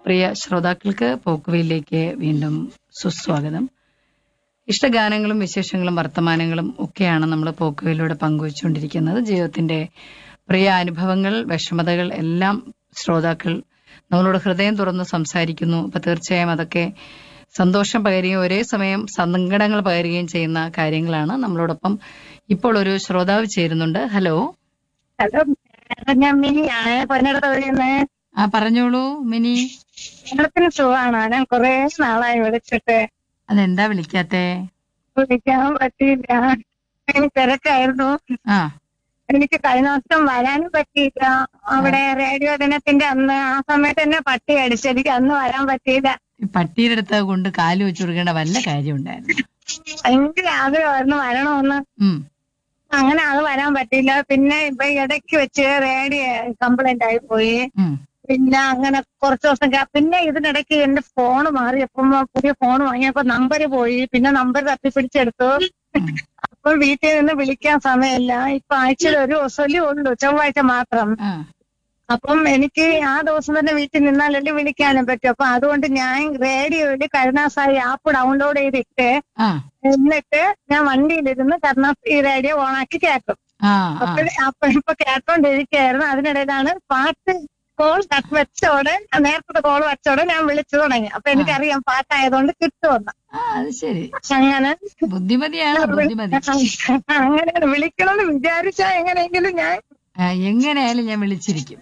പ്രിയ ശ്രോതാക്കൾക്ക് പോക്കുവയിലേക്ക് വീണ്ടും സുസ്വാഗതം ഇഷ്ടഗാനങ്ങളും വിശേഷങ്ങളും വർത്തമാനങ്ങളും ഒക്കെയാണ് നമ്മൾ പോക്കുവയിലൂടെ പങ്കുവച്ചുകൊണ്ടിരിക്കുന്നത് ജീവിതത്തിന്റെ പ്രിയ അനുഭവങ്ങൾ വിഷമതകൾ എല്ലാം ശ്രോതാക്കൾ നമ്മളോട് ഹൃദയം തുറന്ന് സംസാരിക്കുന്നു അപ്പൊ തീർച്ചയായും അതൊക്കെ സന്തോഷം പകരുകയും ഒരേ സമയം സങ്കടങ്ങൾ പകരുകയും ചെയ്യുന്ന കാര്യങ്ങളാണ് നമ്മളോടൊപ്പം ഇപ്പോൾ ഒരു ശ്രോതാവ് ചേരുന്നുണ്ട് ഹലോ ഹലോ ഞാൻ മിനിയാണ് പൊന്നിടത്ത് വിളിക്കുന്നത് ആ പറഞ്ഞോളൂ മിനി കേരളത്തിന് സുഖമാണോ ഞാൻ കുറെ നാളായി വിളിച്ചിട്ട് അതെന്താ വിളിക്കാത്തേ വിളിക്കാൻ പറ്റിയില്ല എനിക്ക് തിരക്കായിരുന്നു ആ എനിക്ക് കഴിഞ്ഞ ദിവസം വരാനും പറ്റിയില്ല അവിടെ റേഡിയോ ദിനത്തിന്റെ അന്ന് ആ സമയത്ത് തന്നെ പട്ടി അടിച്ചു എനിക്ക് അന്ന് വരാൻ പറ്റിയില്ല ഈ പട്ടിയുടെ അടുത്ത് കൊണ്ട് കാല് വെച്ച് കൊടുക്കേണ്ട വല്ല കാര്യം ഉണ്ടായിരുന്നു ഭയങ്കര ആഗ്രഹമായിരുന്നു വരണമെന്ന് ഉം അങ്ങനെ അത് വരാൻ പറ്റിയില്ല പിന്നെ ഇപ്പൊ ഇടയ്ക്ക് വെച്ച് റേഡിയോ കംപ്ലൈന്റ് ആയി പോയി ഉം പിന്നെ അങ്ങനെ കുറച്ച് ദിവസം ഗ്യാ- പിന്നെ ഇതിനിടയ്ക്ക് എന്റെ ഫോൺ മാറിയപ്പം പുതിയ ഫോൺ വാങ്ങിയപ്പോ നമ്പർ പോയി പിന്നെ നമ്പർ തപ്പിപ്പിടിച്ചെടുത്തു ഉം. അപ്പോൾ വീട്ടിൽ നിന്ന് വിളിക്കാൻ സമയമില്ല ഇപ്പൊ ആഴ്ചയിൽ ഒരു ദിവസമല്ലേ ഉള്ളൂ ചൊവ്വാഴ്ച മാത്രം ആ അപ്പം എനിക്ക് ആ ദിവസം തന്നെ വീട്ടിൽ നിന്നാലല്ലേ വിളിക്കാനും പറ്റും അപ്പൊ അതുകൊണ്ട് ഞാൻ റേഡിയോയില് കരുണാസായി ആപ്പ് ഡൗൺലോഡ് ചെയ്തിട്ട് ആ എന്നിട്ട് ഞാൻ വണ്ടിയിലിരുന്ന് കരുണാസ് ഈ റേഡിയോ ഓണാക്കി കേൾക്കും ആ ആ അപ്പോൾ അപ്പൊ ഇപ്പൊ കേട്ടോണ്ടിരിക്കുകയായിരുന്നു അതിനിടയിലാണ് പാട്ട് കോൾ കട്ട് വെച്ചോടെ നേരത്തെ കോൾ വെച്ചോടെ ഞാൻ വിളിച്ചു തുടങ്ങി അപ്പൊ എനിക്കറിയാം പാട്ടായതുകൊണ്ട് കിട്ടുമെന്ന് ആ, അത് ശരി അങ്ങനെ ബുദ്ധിമതിയാണ് ബുദ്ധിമതി അങ്ങനെ വിളിക്കണമെന്ന് വിചാരിച്ചാ എങ്ങനെയെങ്കിലും ഞാൻ ആ, എങ്ങനെയായാലും ഞാൻ വിളിച്ചിരിക്കും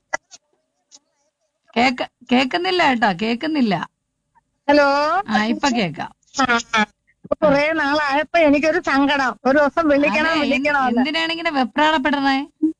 കേക്ക കേക്കുന്നില്ല കേട്ടോ കേക്കുന്നില്ല ഹലോ ആ ഇപ്പൊ കേക്കാം കുറെ നാളായപ്പോ എനിക്കൊരു സങ്കടം ഒരു ദിവസം വിളിക്കണം അതെ, എന്ത്- വിളിക്കണമെന്ന് എന്തിനാണ് ഇങ്ങനെ വെപ്രാളപ്പെടണേ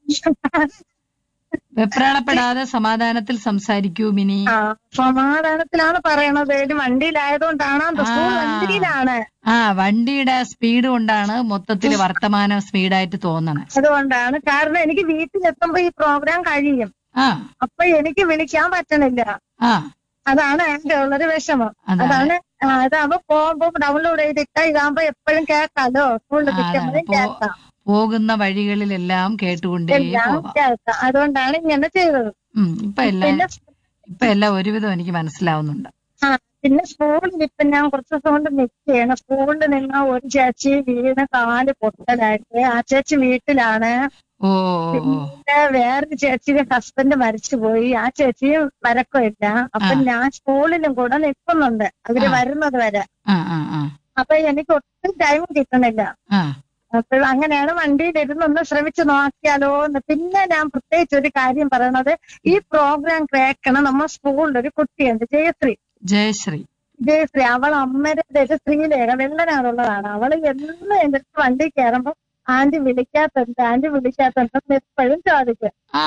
വെപ്രാളപ്പെടാതെ സമാധാനത്തിൽ സംസാരിക്കൂ മിനി ആ, സമാധാനത്തിലാണ് പറയണത് ഒരു വണ്ടിയിലായതുകൊണ്ടാണ് അത് സ്കൂൾ ആ. വണ്ടിയിലാണ് ആ വണ്ടിയുടെ സ്പീഡ് കൊണ്ടാണ് മൊത്തത്തിൽ വർത്തമാനം സ്പീഡായിട്ട് തോന്നണേ അതുകൊണ്ടാണ് കാരണം എനിക്ക് വീട്ടിലെത്തുമ്പോ ഈ പ്രോഗ്രാം കഴിയും ആ അപ്പൊ എനിക്ക് വിളിക്കാൻ പറ്റണില്ല ആ അതാണ് എന്റെ ഉള്ളൊരു വിഷമം അതാണ് അതാണ് ആ, അതാവുമ്പോ പോകുമ്പോ ഡൗൺലോഡ് ചെയ്തിട്ടാ ഇതാകുമ്പോ എപ്പോഴും കേൾക്കാലോ സ്കൂളിൽ അതാണ്. കിട്ടുമ്പോഴും പോ- കേൾക്കാം പോകുന്ന വഴികളിലെല്ലാം കേട്ടുകൊണ്ടേ എല്ലാം പോവാം കേൾക്കാം അതുകൊണ്ടാണ് ഇങ്ങനെ ചെയ്തത് ഉം ഇപ്പൊ എല്ലാം പിന്നെ ഇപ്പൊ എല്ലാം ഒരുവിധം എനിക്ക് മനസ്സിലാവുന്നുണ്ട് ആ പിന്നെ സ്കൂളിൽ ഇപ്പൊ ഞാൻ കുറച്ച് ദിവസം കൊണ്ട് നിൽക്കുകയാണ് സ്കൂളിൽ നിന്ന് ഒരു ചേച്ചി വീണ് കാല് പൊട്ടലായിട്ട് ആ ചേച്ചി വീട്ടിലാണ് ഓ ഓ, ഓ. പിന്നെ വേറൊരു ചേച്ചിയുടെ ഹസ്ബൻഡ് മരിച്ചുപോയി ആ ചേച്ചിയും വരക്കമില്ല അപ്പൊ ആ. ഞാൻ സ്കൂളിലും കൂടെ നിൽക്കുന്നുണ്ട് അവര് ആ. വരുന്നത് വരെ ആ ആ ആ അപ്പൊ എനിക്ക് ഒട്ടും ടൈം കിട്ടണില്ല ആ അപ്പൊ അങ്ങനെയാണ് വണ്ടിയിലിരുന്ന് ഒന്ന് ശ്രമിച്ചു നോക്കിയാലോ എന്ന് പിന്നെ ഞാൻ പ്രത്യേകിച്ച് ഒരു കാര്യം പറയണത് ഈ പ്രോഗ്രാം കേൾക്കണം നമ്മ സ്കൂളിൽ ഒരു കുട്ടിയുണ്ട് ജയശ്രീ ജയശ്രീ ജയശ്രീ അവൾ അമ്മയുടെ ഒരു സ്ത്രീലേഖ വെള്ളനാടുള്ളതാണ് അവള് എന്നും എന്റെ അടുത്ത് വണ്ടി കയറുമ്പോ ആന്റി വിളിക്കാത്തുണ്ട് ആന്റി വിളിക്കാത്തുണ്ടെന്ന് എപ്പോഴും ചോദിക്കും ആ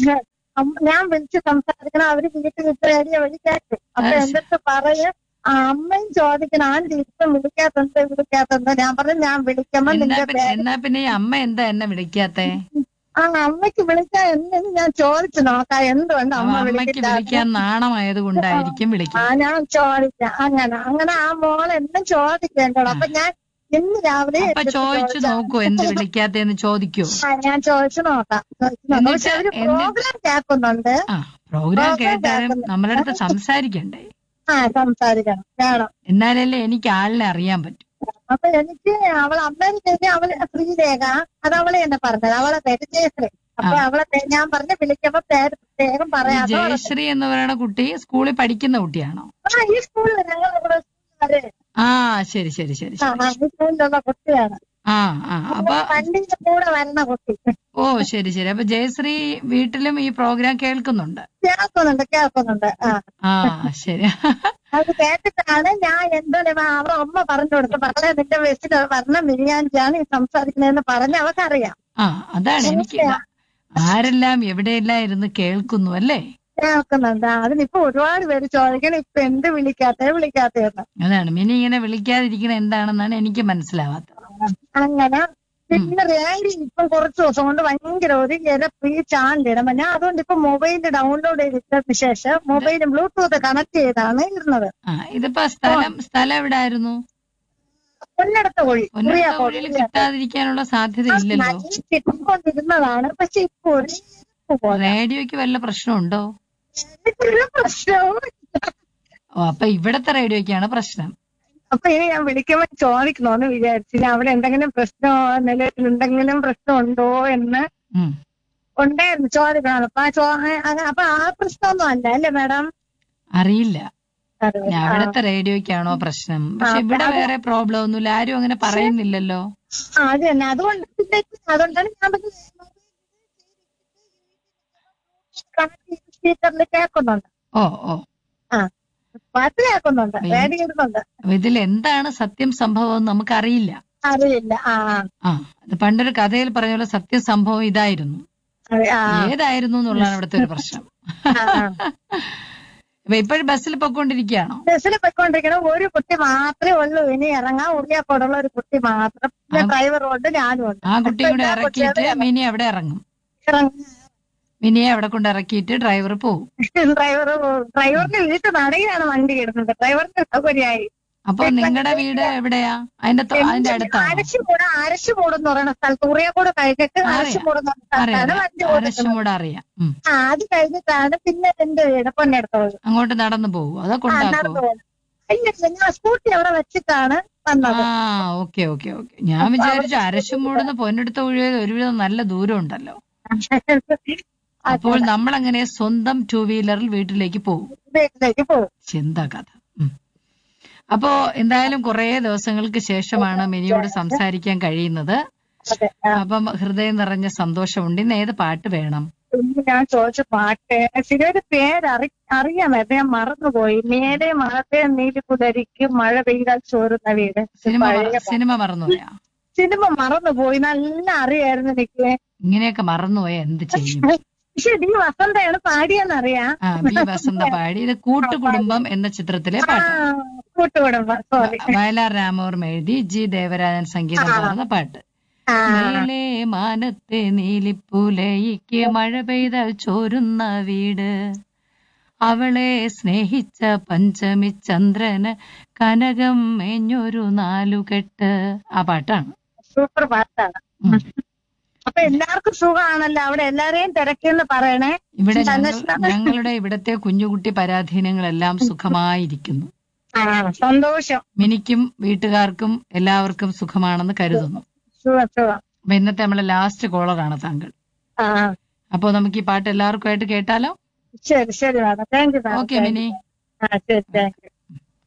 അമ്മ- ഞാൻ വിളിച്ച് സംസാരിക്കണം അവര് വീട്ടിൽ വിട്ട് ഏരിയ വഴി കേൾക്കും അപ്പൊ അത് എന്റെ അടുത്ത് പറയും ആ അമ്മയും ചോദിക്കണം ആന്റി ഇപ്പം വിളിക്കാത്തുണ്ട് വിളിക്കാത്തുണ്ട് ഞാൻ പറഞ്ഞു ഞാൻ വിളിക്കുമ്പോ എന്നാ നിന്റെ പിന്നെ പേര് എന്നാ പിന്നെ ഈ അമ്മ എന്താ എന്നെ വിളിക്കാത്തെ ആ അമ്മയ്ക്ക് വിളിക്കാൻ എന്നു ഞാൻ ചോദിച്ചു നോക്കാം എന്തുകൊണ്ട് അവ അമ്മ അമ്മയ്ക്ക് വിളിക്കില്ല വിളിക്കാൻ നാണമായത് കൊണ്ടായിരിക്കും ആ വിളിക്കുന്നത് ഞാൻ ചോദിക്കാം അങ്ങനെ അങ്ങനെ ആ മോൾ എന്നും ചോദിക്കേണ്ടോ അപ്പൊ ഞാൻ ഇന്ന് രാവിലെ അപ്പൊ എൻ്റെ അടുത്ത് ചോദിച്ചു ചോദിച്ചു. നോക്കൂ എന്ത് വിളിക്കാത്തേന്ന് ചോദിക്കോ ആ, ഞാൻ ചോദിച്ചു നോക്കാം ചോദിച്ചു നോക്കാം. എന്നിട്ട് പക്ഷെ അവര് എന്നിട്ട് പ്രോഗ്രാം കേൾക്കുന്നുണ്ട് ആ പ്രോഗ്രാം പ്രോഗ്രാം കേട്ടാലും കേൾക്കുന്നു. നമ്മളെ അടുത്ത് സംസാരിക്കണ്ടേ ആ സംസാരിക്കണം വേണം എന്നാലല്ലേ എനിക്ക് ആളിനെ അറിയാൻ പറ്റും അപ്പൊ എനിക്ക് അവൾ അമ്മേനെ പേര് അവള് ശ്രീരേഖ അത് അവളെ തന്നെ പറഞ്ഞത് അവളെ പേര് ജയശ്രീ അപ്പൊ ആ. അവളെ പേ- ഞാൻ പറഞ്ഞ വിളിക്കുമ്പോ പേര് പ്രത്യേകം ഈ പറയാതെ അവളെ- ജയശ്രീ എന്ന് പറയുന്ന കുട്ടി സ്കൂളിൽ പഠിക്കുന്ന കുട്ടിയാണോ ആ ഈ സ്കൂളിൽ ഞങ്ങൾ ഇവിടെ സ്കൂളില് ആ ശരി ശരി ശരി ആ ശരി ആ, ഈ സ്കൂളിലുള്ള കുട്ടിയാണ് ആ ആ അപ്പൊ വണ്ടിയുടെ കൂടെ വരുന്ന കുട്ടി ഓ ശരി ശരി അപ്പൊ ജയശ്രീ വീട്ടിലും ഈ പ്രോഗ്രാം കേൾക്കുന്നുണ്ട് കേൾക്കുന്നുണ്ട് കേൾക്കുന്നുണ്ട് ആ ആ ശരി അത് കേട്ടിട്ടാണ് ഞാൻ എന്തോ അവളെ അമ്മ പറഞ്ഞു കൊടുത്തു പറഞ്ഞ നിന്റെ ബസ്സിൽ പറഞ്ഞ മിനിയാഞ്ചാണ് ഈ സംസാരിക്കുന്നതെന്ന് പറഞ്ഞ് അവൾക്കറിയാം ആ അതാണ് എനിക്ക് ആരെല്ലാം എവിടെയെല്ലാം ഇരുന്ന് കേൾക്കുന്നു അല്ലേ കേൾക്കുന്നുണ്ട് അതിനിപ്പോ ഒരുപാട് പേര് ചോദിക്കണം ഇപ്പൊ എന്ത് വിളിക്കാത്തേ വിളിക്കാത്തേന്ന് അതാണ് മിനി ഇങ്ങനെ വിളിക്കാതിരിക്കണ എന്താണെന്നാണ് എനിക്ക് മനസ്സിലാവാത്തത് അങ്ങനെ പിന്നെ റേഡി ഇപ്പം കുറച്ച് ദിവസം കൊണ്ട് ഭയങ്കര ഒരു ഇരപ്പ് ഈ ചാണ്ടിടം ഞാൻ അതുകൊണ്ട് ഇപ്പൊ മൊബൈൽ ഡൗൺലോഡ് ചെയ്തിട്ടതിന് ശേഷം മൊബൈൽ ബ്ലൂടൂത്ത് കണക്ട് ചെയ്താണ് ഇരുന്നത് ആ ഇതിപ്പോ സ്ഥലം സ്ഥലം എവിടെ ആയിരുന്നു പൊന്നടത്ത കോഴി കുറിയ ഒന്നിടത്ത കോഴി വഴിയിൽ കിട്ടാതിരിക്കാനുള്ള സാധ്യത ഇല്ലല്ലോ കിട്ടിക്കൊണ്ടിരുന്നതാണ് പക്ഷെ ഇപ്പൊ ഒരു ഇരിപ്പ് പോലെ. റേഡിയോയ്ക്ക് വല്ല പ്രശ്നമുണ്ടോ ഒരു പ്രശ്നവും ഓ അപ്പൊ ഇവിടത്തെ റേഡിയോയ്ക്കാണ് പ്രശ്നം അപ്പൊ ഇനി ഞാൻ വിളിക്കുമ്പോ ചോദിക്കണോന്ന് വിചാരിച്ചില്ല അവിടെ എന്തെങ്കിലും പ്രശ്നമോ നിലവിൽ എന്തെങ്കിലും പ്രശ്നമുണ്ടോ എന്ന് ഉം. ഉണ്ടായിരുന്നു ചോദിക്കണം അപ്പൊ ആ ചോ ആ- അപ്പൊ ആ പ്രശ്നമൊന്നും അല്ല അല്ലേ മാഡം അറിയില്ല അറിയില്ല. ഞാൻ അവിടത്തെ റേഡിയോയ്ക്കാണോ പ്രശ്നം പക്ഷെ ഇവിടെ വേറെ പ്രോബ്ലം ഒന്നുമില്ല ആരും അങ്ങനെ പറയുന്നില്ലല്ലോ ആ, അത് തന്നെ അതുകൊണ്ട് പിന്നെ അതുകൊണ്ടാണ് ഞാൻ സ്പീക്കറിൽ കേൾക്കുന്നുണ്ട് ഓ ഓ ആ പാട്ട് കേൾക്കുന്നുണ്ട് ഉം. റേഡിയോ ഇടുന്നുണ്ട് അപ്പൊ ഇതിൽ എന്താണ് സത്യം സംഭവം എന്ന് നമുക്കറിയില്ല അറിയില്ല ആ ആ അത് പണ്ടൊരു കഥയിൽ പറഞ്ഞ പോലെ സത്യം സംഭവം ഇതായിരുന്നു അതെ, ആ ഏതായിരുന്നു എന്നുള്ളതാണ് ഇവിടുത്തെ ഒരു പ്രശ്നം ആ, ആ. അപ്പൊ ഇപ്പോഴും ബസ്സിൽ പൊക്കോണ്ടിരിക്കുകയാണോ ബസ്സിൽ പോയിക്കൊണ്ടിരിക്കണ ഒരു കുട്ടി മാത്രമേ ഉള്ളൂ ഇനി ഇറങ്ങാൻ ഉറിയാക്കോടുള്ള ഒരു കുട്ടി മാത്രം പിന്നെ ആ- ഡ്രൈവറും ഉണ്ട് ഞാനും ഉണ്ട് ആ കുട്ടിയും കൂടെ എല്ലാ ഇറക്കിയിട്ട് കുട്ടികളും മിനി അവിടെ ഇറങ്ങും ഇറങ്ങി മിനിയെ അവിടെ കൊണ്ട് ഇറക്കിയിട്ട് ഡ്രൈവർ പോവും ഡ്രൈവർ ഡ്രൈവറിന്റെ വീട്ടിൽ നടയാണ് വണ്ടി ഇടുന്നത് ഡ്രൈവറിന്റെ സൗകര്യമായി അപ്പൊ നിങ്ങളുടെ വീട് എവിടെയാ അതിന്റെ തൊ- അതിന്റെ അടുത്താണോ അരശുമൂട് അരശുമൂട് എന്ന് പറയുന്ന സ്ഥലത്ത് ഉറിയാക്കോട് കഴിഞ്ഞിട്ട് അറിയാം. അരശുമൂട് എന്ന് പറയുന്ന അറിയാം സ്ഥലത്താണ് വണ്ടി ഓടുന്നത് അരശുമൂട് അറിയാം ഉം. ആ അത് കഴിഞ്ഞിട്ടാണ് പിന്നെ എന്റെ വീട് പൊന്നെടുത്തോളൂ അങ്ങോട്ട് നടന്നു പോവും അതോ ആ കൊണ്ടാക്കോ നടന്നു പോകുന്നത് ഇല്ല ഞാൻ സ്കൂട്ടി അവിടെ വെച്ചിട്ടാണ് വന്നത് ആ ഓക്കെ ഓക്കെ ഓക്കെ ഞാൻ വിചാരിച്ചു അരശുമൂടുന്ന് പൊന്നെടുത്ത ഒഴിവ് ഒരുവിധം നല്ല ദൂരം ഉണ്ടല്ലോ അപ്പോൾ നമ്മൾ അങ്ങനെ സ്വന്തം ടൂ വീലറിൽ വീട്ടിലേക്ക് പോകും വീട്ടിലേക്ക് പോകും ചിന്ത കഥ ഉം. അപ്പോ എന്തായാലും കുറെ ദിവസങ്ങൾക്ക് ശേഷമാണ് മിനിയോട് സംസാരിക്കാൻ കഴിയുന്നത് അതെ ആ, അപ്പം ഹൃദയം നിറഞ്ഞ സന്തോഷമുണ്ട് ഇന്ന് ഏത് പാട്ട് വേണം ഇന്ന് ഞാൻ ചോദിച്ച പാട്ട് ശരിയൊരു പേര് അറി അറിയാമായിരുന്നു ഞാൻ മറന്നുപോയി മേലെ മഴത്തെ നീലി പുലരിക്ക് മഴ പെയ്താൽ ചോരുന്ന വീട് സിനിമ മറ- പഴയ പാട്ട്. സിനിമ മറന്നുപോയാ സിനിമ മറന്നുപോയി നല്ല അറിയായിരുന്നു എനിക്ക് ഇങ്ങനെയൊക്കെ മറന്നുപോയ എന്ത് ചെയ്യും പക്ഷെ ഈ വസന്തയാണ് പാടിയെന്നറിയാം ആ ബി വസന്ത പാടി ഇത് കൂട്ടുകുടുംബം എന്ന ചിത്രത്തിലെ ആ പാട്ട് കൂട്ടുകുടുംബം സോറി വയലാർ രാമവർമ്മ എഴുതി ജി ദേവരാജൻ സംഗീതം പകർന്ന പാട്ട് ആ മേലെ മാനത്തെ നീലിപ്പുലയിക്ക് മഴ പെയ്താൽ ചോരുന്ന വീട് അവളെ സ്നേഹിച്ച പഞ്ചമി ചന്ദ്രന് കനകം മേഞ്ഞൊരു നാലുകെട്ട് ആ പാട്ടാണ് സൂപ്പർ പാട്ടാണ് ഉം. അപ്പൊ എല്ലാവർക്കും സുഖമാണല്ലോ അവിടെ എല്ലാരെയും തിരക്കെന്ന് പറയണേ ഇവിടെ ഞങ്ങൾ സന്തോഷം. ഞങ്ങളുടെ ഇവിടത്തെ കുഞ്ഞുകുട്ടി പരാധീനങ്ങളെല്ലാം സുഖമായിരിക്കുന്നു ആ സന്തോഷം മിനിക്കും വീട്ടുകാർക്കും എല്ലാവർക്കും സുഖമാണെന്ന് കരുതുന്നു സുഖം സുഖം അപ്പൊ ഇന്നത്തെ നമ്മളെ ലാസ്റ്റ് കോളറാണ് താങ്കൾ ആ അപ്പോ നമുക്ക് ഈ പാട്ട് എല്ലാവർക്കും ആയിട്ട് കേട്ടാലോ ശരി ശരി madam thank you madam okay Mini ആ ശരി താങ്ക് യു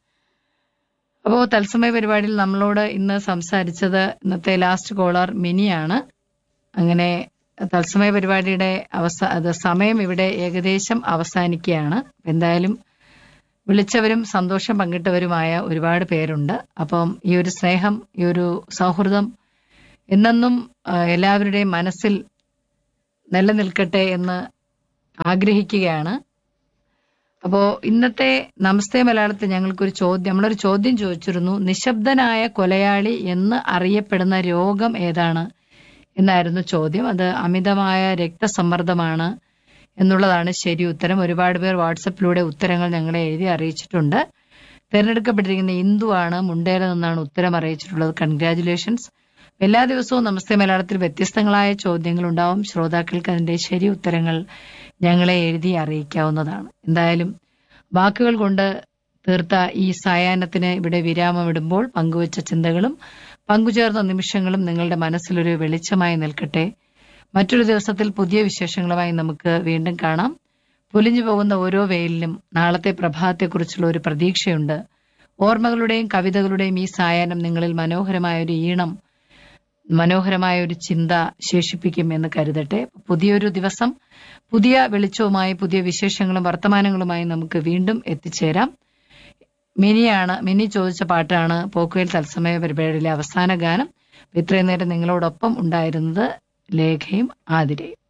അപ്പോ തത്സമയ പരിപാടിയിൽ നമ്മളോട് ഇന്ന് സംസാരിച്ചത് ഇന്നത്തെ ലാസ്റ്റ് കോളർ മിനിയാണ് അങ്ങനെ തത്സമയ പരിപാടിയുടെ അവസ അത് സമയം ഇവിടെ ഏകദേശം അവസാനിക്കുകയാണ് എന്തായാലും വിളിച്ചവരും സന്തോഷം പങ്കിട്ടവരുമായ ഒരുപാട് പേരുണ്ട് അപ്പം ഈ ഒരു സ്നേഹം ഈ ഒരു സൗഹൃദം എന്നെന്നും ആ, എല്ലാവരുടെയും മനസ്സിൽ നിലനിൽക്കട്ടെ എന്ന് ആഗ്രഹിക്കുകയാണ് അപ്പോ ഇന്നത്തെ നമസ്തേ മലയാളത്തിൽ ഞങ്ങൾക്കൊരു ചോദ്യം നമ്മളൊരു ചോദ്യം ചോദിച്ചിരുന്നു നിശബ്ദനായ കൊലയാളി എന്ന് അറിയപ്പെടുന്ന രോഗം ഏതാണ് എന്നായിരുന്നു ചോദ്യം അത് അമിതമായ രക്തസമ്മർദ്ദമാണ് എന്നുള്ളതാണ് ശരി ഉത്തരം ഒരുപാട് പേർ വാട്സപ്പിലൂടെ ഉത്തരങ്ങൾ ഞങ്ങളെ എഴുതി അറിയിച്ചിട്ടുണ്ട് തിരഞ്ഞെടുക്കപ്പെട്ടിരിക്കുന്ന ഇന്ദുവാണ് മുണ്ടേല നിന്നാണ് ഉത്തരം അറിയിച്ചിട്ടുള്ളത് കൺഗ്രാറ്റുലേഷൻസ് എല്ലാ ദിവസവും നമസ്തേ മലയാളത്തിൽ വ്യത്യസ്തങ്ങളായ ചോദ്യങ്ങൾ ഉണ്ടാവും ശ്രോതാക്കൾക്ക് അതിന്റെ ശരി ഉത്തരങ്ങൾ ഞങ്ങളെ എഴുതി അറിയിക്കാവുന്നതാണ് എന്തായാലും വാക്കുകൾ കൊണ്ട് തീർത്ത ഈ സായാഹ്നത്തിന് ഇവിടെ വിരാമമിടുമ്പോൾ പങ്കുവച്ച ചിന്തകളും പങ്കുചേർന്ന നിമിഷങ്ങളും നിങ്ങളുടെ മനസ്സിലൊരു വെളിച്ചമായി നിൽക്കട്ടെ മറ്റൊരു ദിവസത്തിൽ പുതിയ വിശേഷങ്ങളുമായി നമുക്ക് വീണ്ടും കാണാം പൊലിഞ്ഞു പോകുന്ന ഓരോ വെയിലിനും നാളത്തെ പ്രഭാതത്തെക്കുറിച്ചുള്ള ഒരു പ്രതീക്ഷയുണ്ട് ഓർമ്മകളുടെയും കവിതകളുടെയും ഈ സായാഹ്നം നിങ്ങളിൽ മനോഹരമായ ഒരു ഈണം മനോഹരമായ ഒരു ചിന്ത ശേഷിപ്പിക്കും എന്ന് കരുതട്ടെ പുതിയൊരു ദിവസം പുതിയ വെളിച്ചവുമായി പുതിയ വിശേഷങ്ങളും വർത്തമാനങ്ങളുമായി നമുക്ക് വീണ്ടും എത്തിച്ചേരാം മിനിയാണ് മിനി ചോദിച്ച പാട്ടാണ് പോക്കുവേൽ തത്സമയ പരിപാടിയിലെ അവസാന ഗാനം ഇത്രയും നേരം നിങ്ങളോടൊപ്പം ഉണ്ടായിരുന്നത് ലേഖയും ആതിരയും